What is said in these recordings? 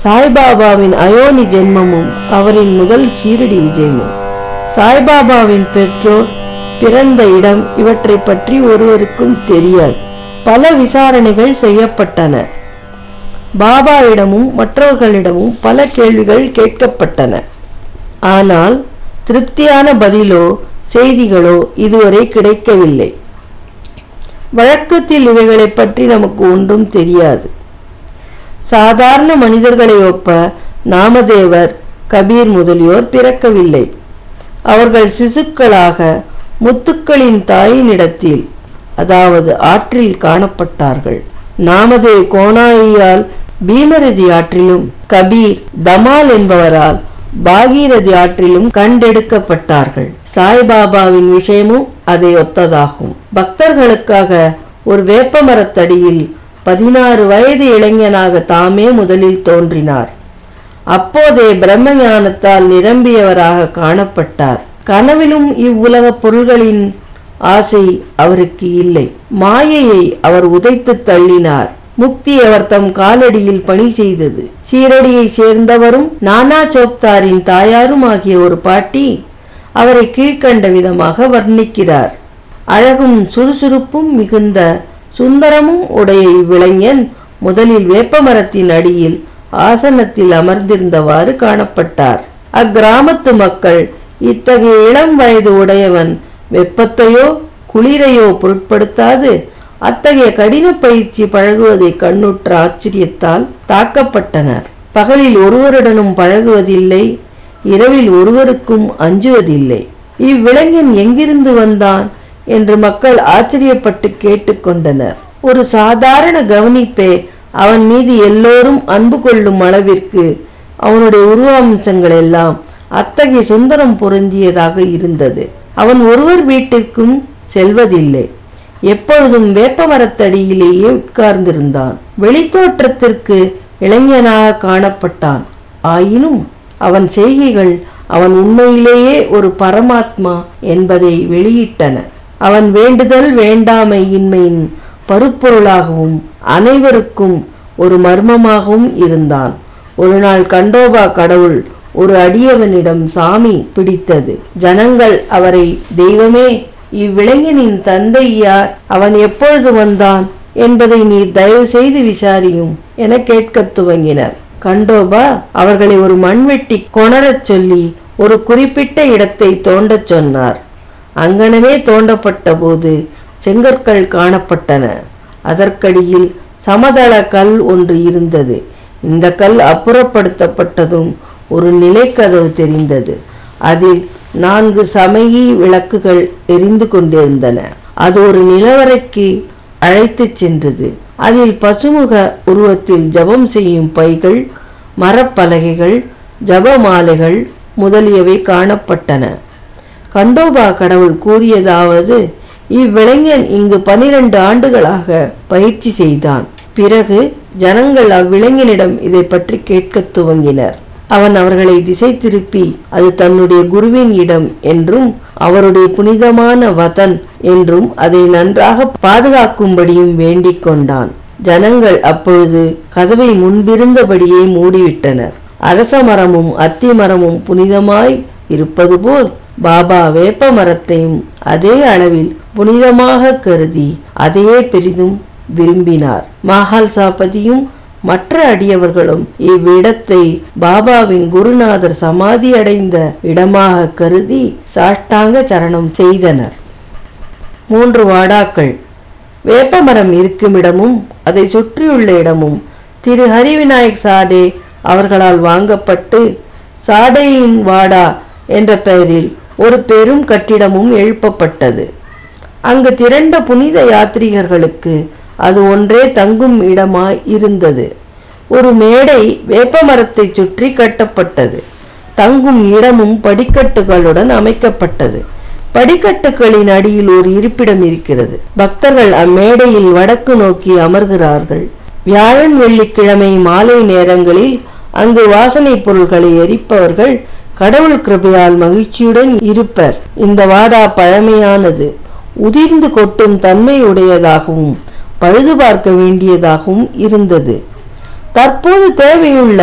சாய்பாபாவின் அயோனி ஜென்மமும் அவரின் முதல் சீரடி விஜயமும் சாய்பாபாவின் பெற்றோர் பிறந்த இடம் இவற்றை பற்றி ஒருவருக்கும் தெரியாது பல விசாரணைகள் செய்யப்பட்டன பாபாவிடமும் மற்றவர்களிடமும் பல கேள்விகள் கேட்கப்பட்டன ஆனால் திருப்தியான பதிலோ செய்திகளோ இதுவரை கிடைக்கவில்லை வழக்கத்தில் இவைகளைப் பற்றி நமக்கு ஒன்றும் தெரியாது சாதாரண மனிதர்களை ஒப்ப நாமதேவர் கபீர் முதலியோர் பிறக்கவில்லை அவர்கள் சிசுக்களாக முத்துக்களின் தாயினிடத்தில் அதாவது ஆற்றில் காணப்பட்டார்கள் நாமதேவ் கோனாயியால் பீமரதி ஆற்றிலும் கபீர் தமால் என்பவரால் பாகீரதி ஆற்றிலும் கண்டெடுக்கப்பட்டார்கள் சாய்பாபாவின் விஷயமும் அதை ஒத்ததாகும் பக்தர்களுக்காக ஒரு வேப்ப மரத்தடியில் பதினாறு வயது இளைஞனாக தாமே முதலில் தோன்றினார் அப்போதே பிரம்ம ஞானத்தால் நிரம்பியவராக காணப்பட்டார் கனவிலும் இவ்வுலக பொருள்களின் ஆசை அவருக்கு இல்லை மாயையை அவர் உதைத்து தள்ளினார் முக்தி அவர் தம் காலடியில் பணி செய்தது சீரடியை சேர்ந்தவரும் நானா சோப்தாரின் தாயாரும் ஆகிய ஒரு பாட்டி அவரை கீழ்க்கண்ட விதமாக வர்ணிக்கிறார் அழகும் சுறுசுறுப்பும் மிகுந்த சுந்தரமும் உடைய இவ்விளைஞன் முதலில் வேப்பமரத்தின் அடியில் ஆசனத்தில் அமர்ந்திருந்தவாறு காணப்பட்டார் அக்கிராமத்து மக்கள் இத்தகைய இளம் வயது உடையவன் வெப்பத்தையோ குளிரையோ பொருட்படுத்தாது அத்தகைய கடின பயிற்சி பழகுவதை கண்ணுற்ற ஆச்சரியத்தால் தாக்கப்பட்டனர் பகலில் ஒருவருடனும் பழகுவதில்லை இரவில் ஒருவருக்கும் அஞ்சுவதில்லை இவ்விளைஞன் எங்கிருந்து வந்தான் என்று மக்கள் ஆச்சரியப்பட்டு கேட்டுக்கொண்டனர் ஒரு சாதாரண கவனிப்பே அவன் மீது எல்லோரும் அன்பு கொள்ளும் அளவிற்கு அவனுடைய உருவாம்சங்கள் எல்லாம் அத்தகைய சுந்தரம் பொருந்தியதாக இருந்தது அவன் ஒருவர் வீட்டிற்கும் செல்வதில்லை எப்பொழுதும் வேப்ப மரத்தடியிலேயே உட்கார்ந்திருந்தான் வெளித்தோற்றத்திற்கு இளைஞனாக காணப்பட்டான் ஆயினும் அவன் செய்கைகள் அவன் உண்மையிலேயே ஒரு பரமாத்மா என்பதை வெளியிட்டன அவன் வேண்டுதல் வேண்டாமை இன்மையின் பருப்பொருளாகவும் அனைவருக்கும் ஒரு மர்மமாகவும் இருந்தான் ஒரு நாள் கண்டோபா கடவுள் ஒரு அடியவனிடம் சாமி பிடித்தது ஜனங்கள் அவரை தெய்வமே இவ்விளைஞனின் தந்தை யார் அவன் எப்பொழுது வந்தான் என்பதை நீர் தயவு செய்து விசாரியும் என கேட்கத் துவங்கினர் கண்டோபா அவர்களை ஒரு மண்வெட்டி கொணரச் சொல்லி ஒரு குறிப்பிட்ட இடத்தை தோண்டச் சொன்னார் அங்கனமே தோண்டப்பட்ட போது செங்கற்கள் காணப்பட்டன அதற்கடியில் சமதள கல் ஒன்று இருந்தது இந்த கல் அப்புறப்படுத்தப்பட்டதும் ஒரு நிலைக்கதவு தெரிந்தது அதில் நான்கு சமயி விளக்குகள் எரிந்து கொண்டிருந்தன அது ஒரு நிலவரைக்கு அழைத்துச் சென்றது அதில் பசுமுக உருவத்தில் ஜபம் செய்யும் பைகள் மரப்பலகைகள் ஜபமாலைகள் முதலியவை காணப்பட்டன கண்டோபா கடவுள் கூறியதாவது இவ்விளைஞன் இங்கு பனிரெண்டு ஆண்டுகளாக பயிற்சி செய்தான் பிறகு ஜனங்கள் அவ்விளைஞனிடம் இதை பற்றி கேட்கத் துவங்கினர் அவன் அவர்களை திசை திருப்பி அது தன்னுடைய குருவின் இடம் என்றும் அவருடைய புனிதமான வதன் என்றும் அதை நன்றாக பாதுகாக்கும்படியும் வேண்டிக் கொண்டான் ஜனங்கள் அப்பொழுது கதவை முன்பிருந்தபடியே மூடிவிட்டனர் அரச மரமும் அத்தி மரமும் புனிதமாய் இருப்பது போல் பாபா வேப்ப மரத்தையும் அதே அளவில் புனிதமாக கருதி அதையே பெரிதும் விரும்பினார் மாஹால் சாபதியும் மற்ற அடியவர்களும் இவ்விடத்தை பாபாவின் குருநாதர் சமாதி அடைந்த இடமாக கருதி சாஷ்டாங்க சரணம் செய்தனர் மூன்று வாடாக்கள் வேப்பமரம் இருக்கும் இடமும் அதை சுற்றியுள்ள இடமும் திரு ஹரிவிநாயக் சாடே அவர்களால் வாங்கப்பட்டு சாடேயின் வாடா என்ற பெயரில் ஒரு பெரும் கட்டிடமும் எழுப்பப்பட்டது அங்கு திரண்ட புனித யாத்ரீகர்களுக்கு அது ஒன்றே தங்கும் இடமாய் இருந்தது ஒரு மேடை வேப்பமரத்தை சுற்றி கட்டப்பட்டது தங்கும் இடமும் படிக்கட்டுகளுடன் அமைக்கப்பட்டது படிக்கட்டுகளின் அடியில் ஒரு இருப்பிடம் இருக்கிறது பக்தர்கள் அம்மேடையில் வடக்கு நோக்கி அமர்கிறார்கள் வியாழன் வெள்ளிக்கிழமை மாலை நேரங்களில் அங்கு வாசனை பொருள்களை எரிப்பவர்கள் கடவுள் கிருபையால் மகிழ்ச்சியுடன் இருப்பர் இந்த வாடா பழமையானது உதிர்ந்து கொட்டும் தன்மை உடையதாகவும் பழுது பார்க்க வேண்டியதாகவும் இருந்தது தற்போது தேவையுள்ள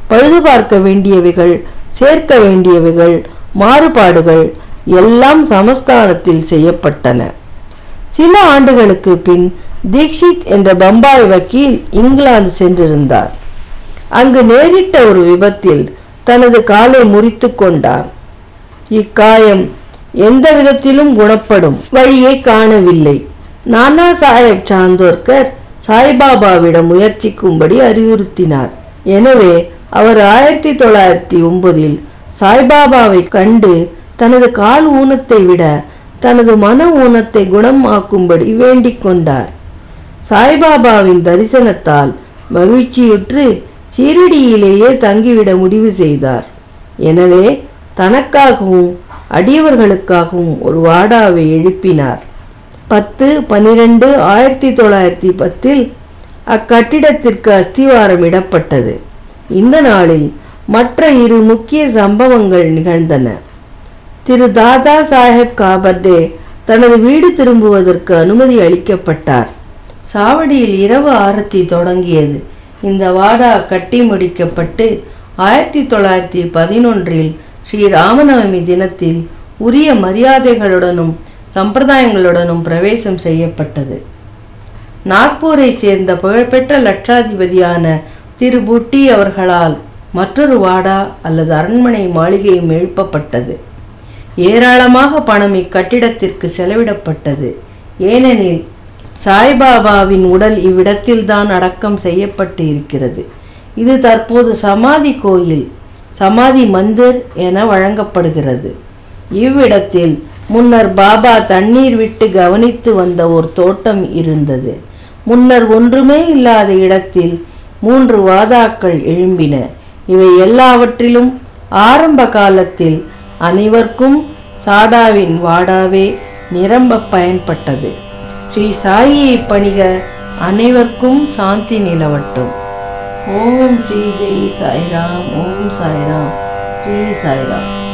பழுது பார்க்க வேண்டியவைகள் சேர்க்க வேண்டியவைகள் மாறுபாடுகள் எல்லாம் சமஸ்தானத்தில் செய்யப்பட்டன சில ஆண்டுகளுக்கு பின் தீக்ஷித் என்ற பம்பாய் வக்கீல் இங்கிலாந்து சென்றிருந்தார் அங்கு நேரிட்ட ஒரு விபத்தில் தனது காலை முறித்துக் கொண்டார் இக்காயம் எந்த விதத்திலும் குணப்படும் வழியை காணவில்லை நானா சாஹேப் சாந்தோர்கர் சாய்பாபாவிடம் முயற்சிக்கும்படி அறிவுறுத்தினார் எனவே அவர் ஆயிரத்தி தொள்ளாயிரத்தி ஒன்பதில் சாய்பாபாவை கண்டு தனது கால் ஊனத்தை விட தனது மன ஊனத்தை குணமாக்கும்படி வேண்டிக் கொண்டார் சாய்பாபாவின் தரிசனத்தால் மகிழ்ச்சியுற்று ஷீரடியிலேயே தங்கிவிட முடிவு செய்தார் எனவே தனக்காகவும் அடியவர்களுக்காகவும் ஒரு வாடாவை எழுப்பினார் பத்து பனிரெண்டு ஆயிரத்தி தொள்ளாயிரத்தி பத்தில் அக்கட்டிடத்திற்கு அஸ்திவாரம் இடப்பட்டது இந்த நாளில் மற்ற இரு முக்கிய சம்பவங்கள் நிகழ்ந்தன திரு தாதா சாஹேப் காபர்டே தனது வீடு திரும்புவதற்கு அனுமதி அளிக்கப்பட்டார் சாவடியில் இரவு ஆரத்தி தொடங்கியது இந்த வாடா கட்டி முடிக்கப்பட்டு ஆயிரத்தி தொள்ளாயிரத்தி பதினொன்றில் ஸ்ரீ ராமநவமி தினத்தில் உரிய மரியாதைகளுடனும் சம்பிரதாயங்களுடனும் பிரவேசம் செய்யப்பட்டது நாக்பூரை சேர்ந்த புகழ்பெற்ற லட்சாதிபதியான திரு புட்டி அவர்களால் மற்றொரு வாடா அல்லது அரண்மனை மாளிகையும் எழுப்பப்பட்டது ஏராளமாக பணம் இக்கட்டிடத்திற்கு செலவிடப்பட்டது ஏனெனில் சாய்பாபாவின் உடல் இவ்விடத்தில்தான் அடக்கம் செய்யப்பட்டு இருக்கிறது இது தற்போது சமாதி கோயில் சமாதி மந்திர் என வழங்கப்படுகிறது இவ்விடத்தில் முன்னர் பாபா தண்ணீர் விட்டு கவனித்து வந்த ஒரு தோட்டம் இருந்தது முன்னர் ஒன்றுமே இல்லாத இடத்தில் மூன்று வாதாக்கள் எழும்பின இவை எல்லாவற்றிலும் ஆரம்ப காலத்தில் அனைவருக்கும் சாடாவின் வாடாவே நிரம்ப பயன்பட்டது ஸ்ரீ சாயியை பணிக அனைவருக்கும் சாந்தி நிலவட்டும் ஓம் ஸ்ரீ ஜெய் சாய்ராம் ஓம் சாய்ராம் ஸ்ரீ சாய்ராம்